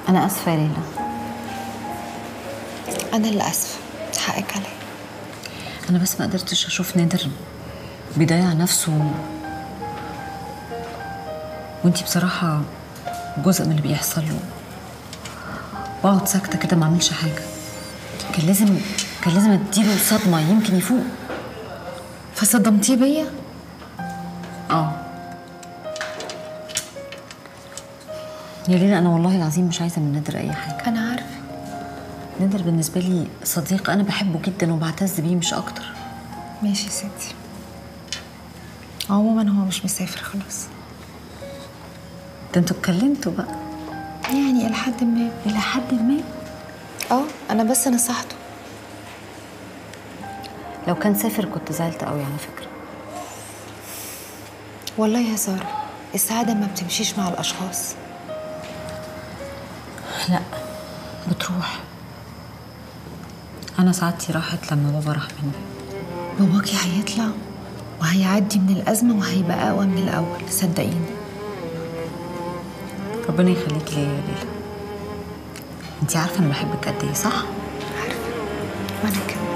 انا اسفه يا ليلى انا اللي اسفه حقك عليا انا بس ما قدرتش اشوف نادر بيضيع نفسه وانتي بصراحه جزء من اللي بيحصل له واقعد ساكته كده ما اعملش حاجه كان لازم كان لازم اديله صدمه يمكن يفوق فصدمتيه بيا اه يا ليلى انا والله العظيم مش عايزه من نادر اي حاجه انا عارفه نادر بالنسبه لي صديق انا بحبه جدا وبعتز بيه مش اكتر ماشي يا ستي عموما هو مش مسافر خلاص ده انتوا اتكلمتوا بقى يعني الى حد ما الى حد ما اه انا بس نصحته لو كان سافر كنت زعلت قوي على فكره والله يا ساره السعاده ما بتمشيش مع الاشخاص لا بتروح انا سعادتي راحت لما بابا راح مني باباكي هيطلع وهيعدي من الازمه وهيبقى اقوى من الاول صدقيني ربنا يخليك ليا يا ليلى انت عارفه انا بحبك قد ايه صح عارفه وانا كمان